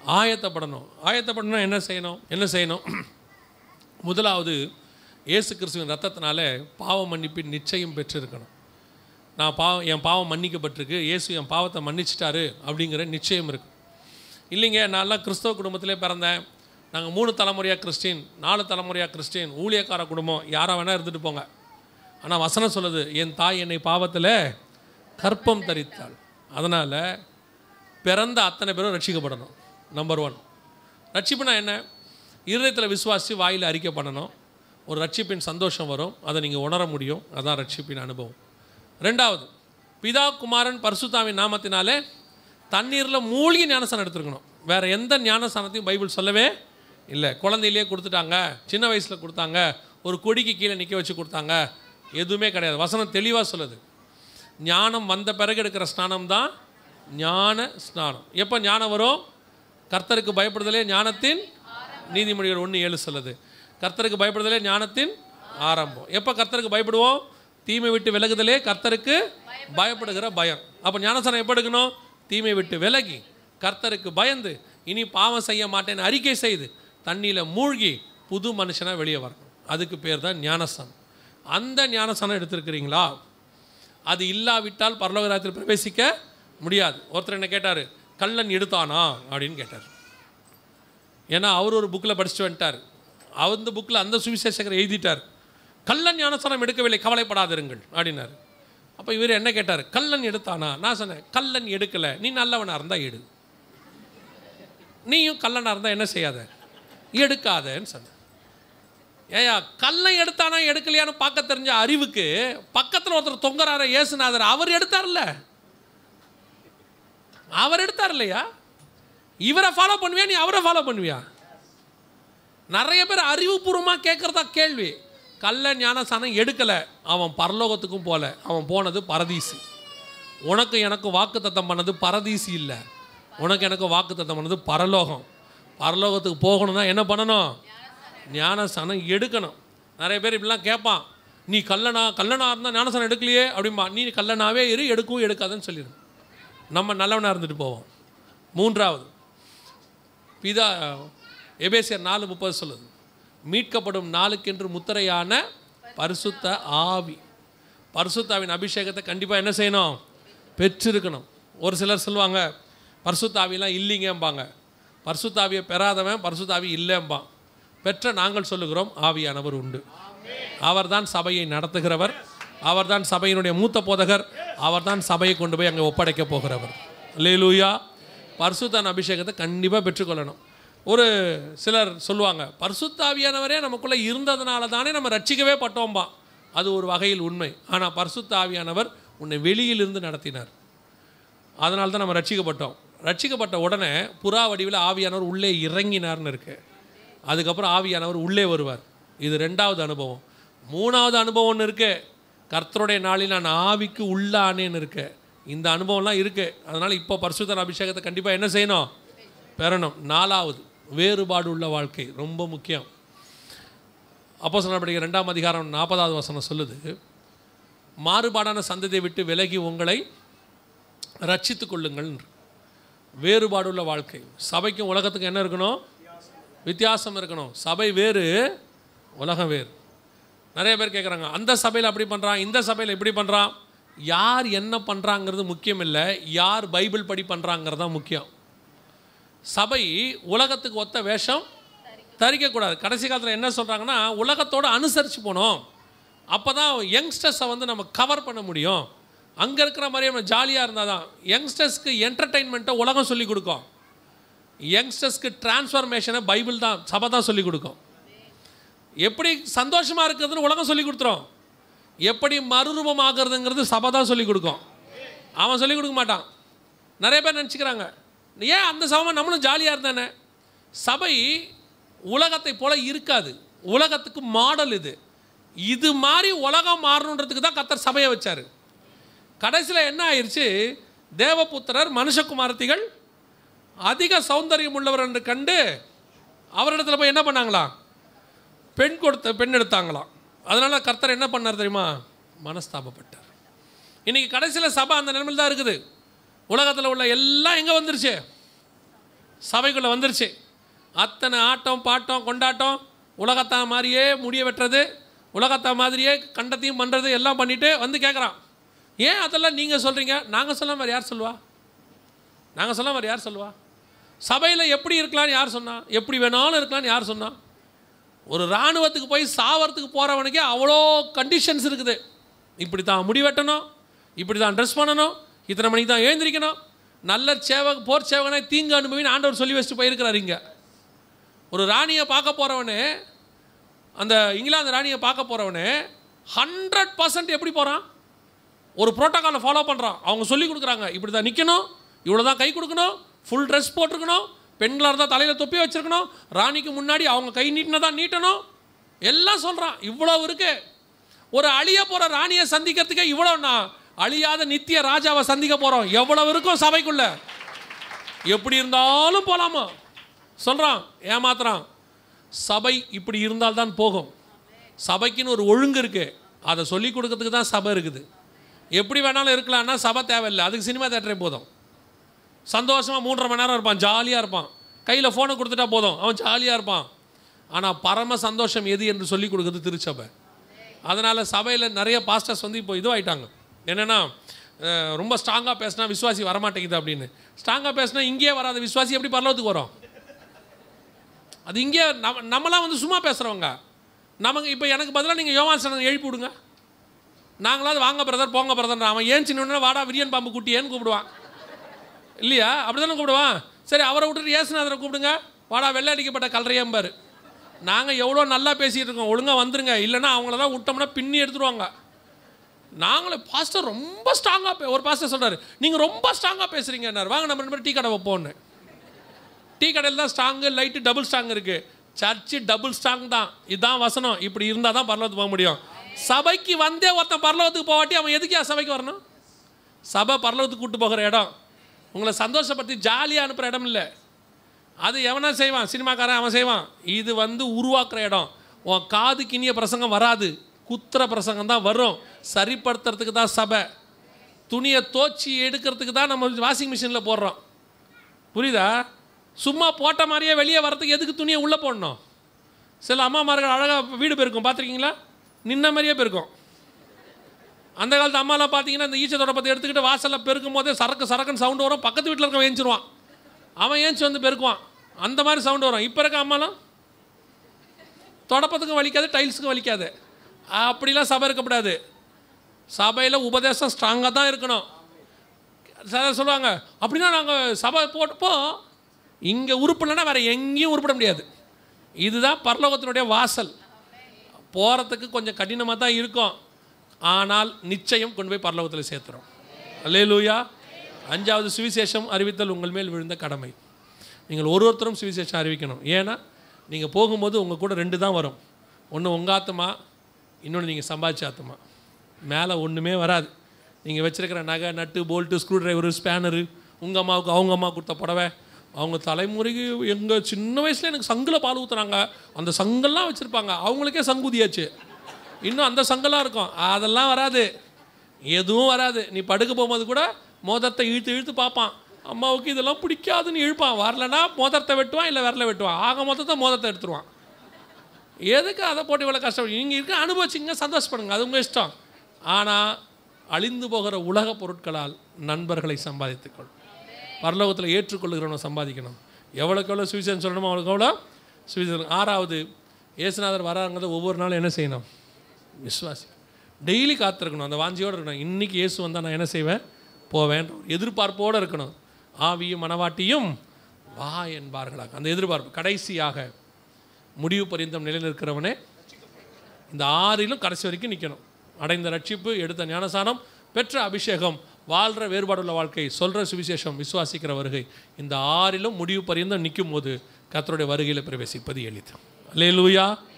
ஆயத்தப்படணும் ஆயத்தப்படணும் என்ன செய்யணும் என்ன செய்யணும் முதலாவது இயேசு கிறிஸ்துவின் ரத்தத்தினால பாவ மன்னிப்பின் நிச்சயம் பெற்றிருக்கணும் நான் பாவம் என் பாவம் மன்னிக்கப்பட்டிருக்கு இயேசு என் பாவத்தை மன்னிச்சிட்டாரு அப்படிங்கிற நிச்சயம் இருக்கு இல்லைங்க நான்லாம் கிறிஸ்தவ குடும்பத்திலே பிறந்தேன் நாங்கள் மூணு தலைமுறையாக கிறிஸ்டின் நாலு தலைமுறையாக கிறிஸ்டின் ஊழியக்கார குடும்பம் யாராக வேணால் இருந்துட்டு போங்க ஆனால் வசனம் சொல்லுது என் தாய் என்னை பாவத்தில் கற்பம் தரித்தாள் அதனால் பிறந்த அத்தனை பேரும் ரட்சிக்கப்படணும் நம்பர் ஒன் ரட்சிப்புனா என்ன இருதயத்தில் விசுவாசி வாயில் அறிக்கை பண்ணணும் ஒரு ரட்சிப்பின் சந்தோஷம் வரும் அதை நீங்கள் உணர முடியும் அதான் ரட்சிப்பின் அனுபவம் ரெண்டாவது பிதா குமாரன் பரிசுத்தாவின் நாமத்தினாலே தண்ணீரில் மூழ்கி ஞானஸ்தானம் எடுத்துருக்கணும் வேறு எந்த ஞானஸ்தானத்தையும் பைபிள் சொல்லவே இல்லை குழந்தையிலேயே கொடுத்துட்டாங்க சின்ன வயசில் கொடுத்தாங்க ஒரு கொடிக்கு கீழே நிற்க வச்சு கொடுத்தாங்க எதுவுமே கிடையாது வசனம் தெளிவாக சொல்லுது ஞானம் வந்த பிறகு எடுக்கிற ஸ்நானம் தான் ஞான ஸ்நானம் எப்போ ஞானம் வரும் கர்த்தருக்கு பயப்படுதலே ஞானத்தின் நீதிமொழிகள் ஒன்று ஏழு சொல்லுது கர்த்தருக்கு பயப்படுதலே ஞானத்தின் ஆரம்பம் எப்போ கர்த்தருக்கு பயப்படுவோம் தீமை விட்டு விலகுதலே கர்த்தருக்கு பயப்படுகிற பயம் அப்போ ஞானஸ்தானம் எப்போ எடுக்கணும் தீமை விட்டு விலகி கர்த்தருக்கு பயந்து இனி பாவம் செய்ய மாட்டேன்னு அறிக்கை செய்து தண்ணியில் மூழ்கி புது மனுஷனாக வெளியே வரணும் அதுக்கு பேர் தான் ஞானஸ்தானம் அந்த ஞானஸ்தானம் எடுத்திருக்கிறீங்களா அது இல்லாவிட்டால் பரலோக ராஜ்யத்தில் பிரவேசிக்க முடியாது ஒருத்தர் என்ன கேட்டார் கள்ளன் எடுத்தானா அப்படின்னு கேட்டார் ஏன்னா அவர் ஒரு புக்கில் படிச்சுட்டு வந்துட்டார் அந்த புக்கில் அந்த சுவிசேஷகர் எழுதிட்டார் கள்ளன் ஞானஸ்தானம் எடுக்கவில்லை கவலைப்படாதிருங்கள் அப்படின்னாரு அப்போ இவர் என்ன கேட்டார் கள்ளன் எடுத்தானா நான் சொன்னேன் கள்ளன் எடுக்கலை நீ நல்லவனாக இருந்தால் எடு நீயும் கள்ளனாக இருந்தால் என்ன செய்யாத எடுக்காதன்னு சொன்னேன் ஏயா கள்ளன் எடுத்தானா எடுக்கலையான்னு பார்க்க தெரிஞ்ச அறிவுக்கு பக்கத்தில் ஒருத்தர் தொங்குறாரு ஏசுநாதர் அவர் எடுத்தார்ல அவர் எடுத்தார் இல்லையா இவரை ஃபாலோ பண்ணுவியா நீ அவரை ஃபாலோ பண்ணுவியா நிறைய பேர் அறிவுபூர்வமாக கேட்குறதா கேள்வி கள்ள ஞானசானம் எடுக்கலை அவன் பரலோகத்துக்கும் போல அவன் போனது பரதீசு உனக்கு எனக்கு வாக்கு தத்தம் பண்ணது பரதீசு இல்லை உனக்கு எனக்கு வாக்கு தத்தம் பண்ணது பரலோகம் பரலோகத்துக்கு போகணும்னா என்ன பண்ணணும் ஞானசானம் எடுக்கணும் நிறைய பேர் இப்படிலாம் கேட்பான் நீ கல்லனா கல்லனா இருந்தால் ஞானசானம் எடுக்கலையே அப்படிம்பா நீ கல்லனாவே இரு எடுக்கவும் எடுக்காதுன்னு சொல்லிடு நம்ம நல்லவனாக இருந்துட்டு போவோம் மூன்றாவது பிதா எபேசியர் நாலு முப்பது சொல்லுது மீட்கப்படும் நாளுக்கென்று முத்திரையான பரிசுத்த ஆவி பரிசுத்தாவின் அபிஷேகத்தை கண்டிப்பாக என்ன செய்யணும் பெற்றிருக்கணும் ஒரு சிலர் சொல்லுவாங்க பரிசுத்தாவிலாம் இல்லைங்கம்பாங்க பரிசுத்தாவியை பெறாதவன் பரிசுத்தாவி இல்லைம்பான் பெற்ற நாங்கள் சொல்லுகிறோம் ஆவியானவர் உண்டு அவர்தான் சபையை நடத்துகிறவர் அவர்தான் சபையினுடைய மூத்த போதகர் அவர்தான் சபையை கொண்டு போய் அங்கே ஒப்படைக்க போகிறவர் லேலூயா பரிசுத்தான் அபிஷேகத்தை கண்டிப்பாக பெற்றுக்கொள்ளணும் ஒரு சிலர் சொல்லுவாங்க பரிசுத்தாவியானவரே நமக்குள்ளே இருந்ததுனால தானே நம்ம ரட்சிக்கவே பட்டோம்பா அது ஒரு வகையில் உண்மை ஆனால் பரிசுத்தாவியானவர் உன்னை வெளியிலிருந்து நடத்தினார் அதனால தான் நம்ம ரட்சிக்கப்பட்டோம் ரட்சிக்கப்பட்ட உடனே புறா வடிவில் ஆவியானவர் உள்ளே இறங்கினார்னு இருக்கு அதுக்கப்புறம் ஆவியானவர் உள்ளே வருவார் இது ரெண்டாவது அனுபவம் மூணாவது அனுபவம் ஒன்று இருக்கு கர்த்தருடைய நாளில் நான் ஆவிக்கு உள்ளானேன்னு இருக்கு இந்த அனுபவம்லாம் இருக்கு அதனால் இப்போ பரிசுத்தர் அபிஷேகத்தை கண்டிப்பாக என்ன செய்யணும் பெறணும் நாலாவது வேறுபாடு உள்ள வாழ்க்கை ரொம்ப முக்கியம் அப்போ சொன்னபடி ரெண்டாம் அதிகாரம் நாற்பதாவது வசனம் சொல்லுது மாறுபாடான சந்ததியை விட்டு விலகி உங்களை ரட்சித்துக் கொள்ளுங்கள் வேறுபாடுள்ள வாழ்க்கை சபைக்கும் உலகத்துக்கும் என்ன இருக்கணும் வித்தியாசம் இருக்கணும் சபை வேறு உலகம் வேறு நிறைய பேர் கேட்குறாங்க அந்த சபையில் அப்படி பண்ணுறான் இந்த சபையில் இப்படி பண்ணுறான் யார் என்ன பண்ணுறாங்கிறது முக்கியம் இல்லை யார் பைபிள் படி பண்ணுறாங்கிறது தான் முக்கியம் சபை உலகத்துக்கு ஒத்த வேஷம் தரிக்கக்கூடாது கடைசி காலத்தில் என்ன சொல்கிறாங்கன்னா உலகத்தோடு அனுசரித்து போனோம் அப்போ தான் யங்ஸ்டர்ஸை வந்து நம்ம கவர் பண்ண முடியும் அங்கே இருக்கிற மாதிரி நம்ம ஜாலியாக இருந்தால் தான் யங்ஸ்டர்ஸ்க்கு என்டர்டெயின்மெண்ட்டை உலகம் சொல்லிக் கொடுக்கும் யங்ஸ்டர்ஸ்க்கு டிரான்ஸ்ஃபர்மேஷனை பைபிள் தான் சபை தான் சொல்லிக் கொடுக்கும் எப்படி சந்தோஷமாக இருக்கிறதுன்னு உலகம் சொல்லி கொடுத்துரும் எப்படி மறுரூபமாகிறதுங்கிறது சபை தான் சொல்லிக் கொடுக்கும் அவன் சொல்லிக் கொடுக்க மாட்டான் நிறைய பேர் நினச்சிக்கிறாங்க ஏன் அந்த சபை நம்மளும் ஜாலியாக இருந்தானே சபை உலகத்தை போல இருக்காது உலகத்துக்கு மாடல் இது இது மாதிரி உலகம் மாறணுன்றதுக்கு தான் கத்தர் சபையை வச்சார் கடைசியில் என்ன ஆயிடுச்சு தேவபுத்திரர் மனுஷகுமாரத்திகள் அதிக சௌந்தரியம் உள்ளவர் என்று கண்டு அவரிடத்துல போய் என்ன பண்ணாங்களா பெண் கொடுத்த பெண் எடுத்தாங்களாம் அதனால் கர்த்தர் என்ன பண்ணார் தெரியுமா மனஸ்தாபப்பட்டார் இன்றைக்கி கடைசியில் சபை அந்த நிலைமையில் தான் இருக்குது உலகத்தில் உள்ள எல்லாம் எங்கே வந்துருச்சு சபைக்குள்ளே வந்துருச்சு அத்தனை ஆட்டம் பாட்டம் கொண்டாட்டம் உலகத்தா மாதிரியே முடிய வெட்டுறது உலகத்தா மாதிரியே கண்டத்தையும் பண்ணுறது எல்லாம் பண்ணிவிட்டு வந்து கேட்குறான் ஏன் அதெல்லாம் நீங்கள் சொல்கிறீங்க நாங்கள் சொல்ல மாதிரி யார் சொல்லுவா நாங்கள் சொல்ல மாதிரி யார் சொல்லுவா சபையில் எப்படி இருக்கலாம்னு யார் சொன்னா எப்படி வேணாலும் இருக்கலாம்னு யார் சொன்னா ஒரு இராணுவத்துக்கு போய் சாவறதுக்கு போகிறவனுக்கே அவ்வளோ கண்டிஷன்ஸ் இருக்குது இப்படி தான் முடி வெட்டணும் இப்படி தான் ட்ரெஸ் பண்ணணும் இத்தனை மணிக்கு தான் எழுந்திரிக்கணும் நல்ல சேவக போர் சேவகனை தீங்கு அனுபவின்னு ஆண்டவர் சொல்லி வச்சுட்டு போயிருக்கிறார் இங்கே ஒரு ராணியை பார்க்க போகிறவனு அந்த இங்கிலாந்து ராணியை பார்க்க போகிறவனு ஹண்ட்ரட் பர்சன்ட் எப்படி போகிறான் ஒரு ப்ரோட்டோக்காலை ஃபாலோ பண்ணுறான் அவங்க சொல்லி கொடுக்குறாங்க இப்படி தான் நிற்கணும் இவ்வளோ தான் கை கொடுக்கணும் ஃபுல் ட்ரெஸ் போட்டிருக்கணும் பெண்களாக இருந்தால் தலையில் தொப்பி வச்சுருக்கணும் ராணிக்கு முன்னாடி அவங்க கை நீட்டினதான் நீட்டணும் எல்லாம் சொல்கிறான் இவ்வளோ இருக்கு ஒரு அழிய போகிற ராணியை சந்திக்கிறதுக்கே இவ்வளோண்ணா அழியாத நித்திய ராஜாவை சந்திக்க போகிறோம் எவ்வளவு இருக்கும் சபைக்குள்ள எப்படி இருந்தாலும் போகலாமா சொல்கிறான் ஏமாத்துறான் சபை இப்படி இருந்தால்தான் போகும் சபைக்குன்னு ஒரு ஒழுங்கு இருக்குது அதை சொல்லி கொடுக்கறதுக்கு தான் சபை இருக்குது எப்படி வேணாலும் இருக்கலாம்னா சபை தேவையில்லை அதுக்கு சினிமா தேட்டரே போதும் சந்தோஷமாக மூன்றரை மணி நேரம் இருப்பான் ஜாலியாக இருப்பான் கையில் ஃபோனை கொடுத்துட்டா போதும் அவன் ஜாலியாக இருப்பான் ஆனால் பரம சந்தோஷம் எது என்று சொல்லி கொடுக்குறது திருச்சபை அதனால் சபையில் நிறைய பாஸ்டர்ஸ் வந்து இப்போ இதுவாயிட்டாங்க என்னென்னா அஹ், ரொம்ப ஸ்ட்ராங்காக பேசினா விசுவாசி வரமாட்டேங்குது அப்படின்னு ஸ்ட்ராங்காக பேசினா இங்கேயே வராத விசுவாசி எப்படி பரலோகத்துக்கு வரும் அது இங்கே நம்ம நம்மளாம் வந்து சும்மா பேசுகிறவங்க நமக்கு இப்போ எனக்கு பதிலாக நீங்கள் யோகாசனம் எழுப்பி விடுங்க நாங்களாவது வாங்க பிரதர் போங்க பிரதர் அவன் ஏன் சின்ன வாடா விரியன் பாம்பு குட்டியேன்னு கூப்பிடுவான் இல்லையா அப்படி தானே கூப்பிடுவான் சரி அவரை விட்டுட்டு ஏசுநாதரை கூப்பிடுங்க வாடா வெள்ளை அடிக்கப்பட்ட கல்றையம்பார் நாங்கள் எவ்வளோ நல்லா பேசிகிட்டு இருக்கோம் ஒழுங்காக வந்துருங்க இல்லைன்னா அவங்கள தான் விட்டோம்னா பின்னி எடுத்துருவாங்க நாங்களே பாஸ்டர் ரொம்ப ஸ்ட்ராங்காக ஒரு பாஸ்டர் சொல்கிறாரு நீங்கள் ரொம்ப ஸ்ட்ராங்காக பேசுகிறீங்கன்னார் வாங்க நம்ம ரெண்டு பேரும் டீ கடை வைப்போன்னு டீ கடையில் தான் ஸ்ட்ராங்கு லைட்டு டபுள் ஸ்ட்ராங் இருக்குது சர்ச்சு டபுள் ஸ்ட்ராங் தான் இதுதான் வசனம் இப்படி இருந்தால் தான் பரலோகத்துக்கு போக முடியும் சபைக்கு வந்தே ஒருத்தன் பரலோகத்துக்கு போகாட்டி அவன் எதுக்கு சபைக்கு வரணும் சபை பரலோகத்துக்கு கூட்டு போகிற இடம் உங்களை சந்தோஷப்படுத்தி ஜாலியாக அனுப்புகிற இடம் இல்லை அது எவனா செய்வான் சினிமாக்காரன் அவன் செய்வான் இது வந்து உருவாக்குற இடம் உன் காது கிணிய பிரசங்கம் வராது குத்துற பிரசங்கம் தான் வரும் சரிப்படுத்துறதுக்கு தான் சபை துணியை தோச்சி எடுக்கிறதுக்கு தான் நம்ம வாஷிங் மிஷினில் போடுறோம் புரியுதா சும்மா போட்ட மாதிரியே வெளியே வரதுக்கு எதுக்கு துணியை உள்ளே போடணும் சில அம்மாமார்கள் அழகாக வீடு பெருக்கும் பார்த்துருக்கீங்களா நின்ன மாதிரியே பெருக்கும் அந்த காலத்து அம்மாலாம் பார்த்தீங்கன்னா இந்த ஈச்ச தொடப்பத்தை எடுத்துக்கிட்டு வாசலில் பெருக்கும் போதே சரக்கு சரக்குன்னு சவுண்டு வரும் பக்கத்து வீட்டில் இருக்க ஏஞ்சிருவான் அவன் ஏஞ்சி வந்து பெருக்குவான் அந்த மாதிரி சவுண்டு வரும் இப்போ இருக்க அம்மாலாம் தொடப்பத்துக்கும் வலிக்காது டைல்ஸுக்கும் வலிக்காது அப்படிலாம் சபை இருக்கக்கூடாது சபையில் உபதேசம் ஸ்ட்ராங்காக தான் இருக்கணும் சிலர் சொல்லுவாங்க அப்படின்னா நாங்கள் சபை போட்டப்போ இங்கே உருப்பிடலைன்னா வேறு எங்கேயும் உருப்பிட முடியாது இதுதான் பரலோகத்தினுடைய வாசல் போகிறதுக்கு கொஞ்சம் கடினமாக தான் இருக்கும் ஆனால் நிச்சயம் கொண்டு போய் பரலோகத்தில் சேர்த்துறோம் அல்லேலூயா அஞ்சாவது சுவிசேஷம் அறிவித்தல் உங்கள் மேல் விழுந்த கடமை நீங்கள் ஒரு ஒருத்தரும் சுவிசேஷம் அறிவிக்கணும் ஏன்னா நீங்கள் போகும்போது உங்கள் கூட ரெண்டு தான் வரும் ஒன்று உங்கள் ஆத்மா இன்னொன்று நீங்கள் சம்பாதிச்ச ஆத்மா மேலே ஒன்றுமே வராது நீங்கள் வச்சிருக்கிற நகை நட்டு போல்ட்டு ஸ்க்ரூ டிரைவரு ஸ்பேனரு உங்கள் அம்மாவுக்கு அவங்க அம்மா கொடுத்த புடவை அவங்க தலைமுறைக்கு எங்கள் சின்ன வயசில் எனக்கு சங்கில் பால் ஊற்றுறாங்க அந்த சங்கெல்லாம் வச்சுருப்பாங்க அவங்களுக்கே சங்குதியாச்சு இன்னும் அந்த சங்கெல்லாம் இருக்கும் அதெல்லாம் வராது எதுவும் வராது நீ படுக்க போகும்போது கூட மோதிரத்தை இழுத்து இழுத்து பார்ப்பான் அம்மாவுக்கு இதெல்லாம் பிடிக்காதுன்னு இழுப்பான் வரலனா மோதிரத்தை வெட்டுவான் இல்லை விரல வெட்டுவான் ஆக மொத்தத்தை மோதிரத்தை எடுத்துருவான் எதுக்கு அதை போட்டு இவ்வளோ கஷ்டம் நீங்கள் இருக்க அனுபவிச்சிங்க சந்தோஷப்படுங்க அது உங்கள் இஷ்டம் ஆனால் அழிந்து போகிற உலக பொருட்களால் நண்பர்களை சம்பாதித்துக்கொள் பரலோகத்தில் ஏற்றுக்கொள்ளுகிறவனை சம்பாதிக்கணும் எவ்வளோக்கு எவ்வளோ சுவிசேஷன் சொல்லணுமோ அவ்வளோக்கு எவ்வளோ சுவிசேஷன் ஆறாவது இயேசுநாதர் வராங்கிறத ஒவ்வொரு நாளும் என்ன செய்யணும் விசுவாசி டெய்லி காத்திருக்கணும் அந்த வாஞ்சியோடு இருக்கணும் இன்றைக்கி இயேசு வந்தால் நான் என்ன செய்வேன் போவேன் எதிர்பார்ப்போடு இருக்கணும் ஆவியும் மனவாட்டியும் வா என்பார்களாக அந்த எதிர்பார்ப்பு கடைசியாக முடிவு பரிந்தம் நிலையில் இருக்கிறவனே இந்த ஆறிலும் கடைசி வரைக்கும் நிற்கணும் அடைந்த ரட்சிப்பு எடுத்த ஞானசானம் பெற்ற அபிஷேகம் வாழ்கிற வேறுபாடுள்ள வாழ்க்கை சொல்கிற சுவிசேஷம் விசுவாசிக்கிற வருகை இந்த ஆறிலும் முடிவு பரிந்தம் நிற்கும் போது கர்த்தருடைய வருகையில் பிரவேசிப்பது எளிது அல்லேலூயா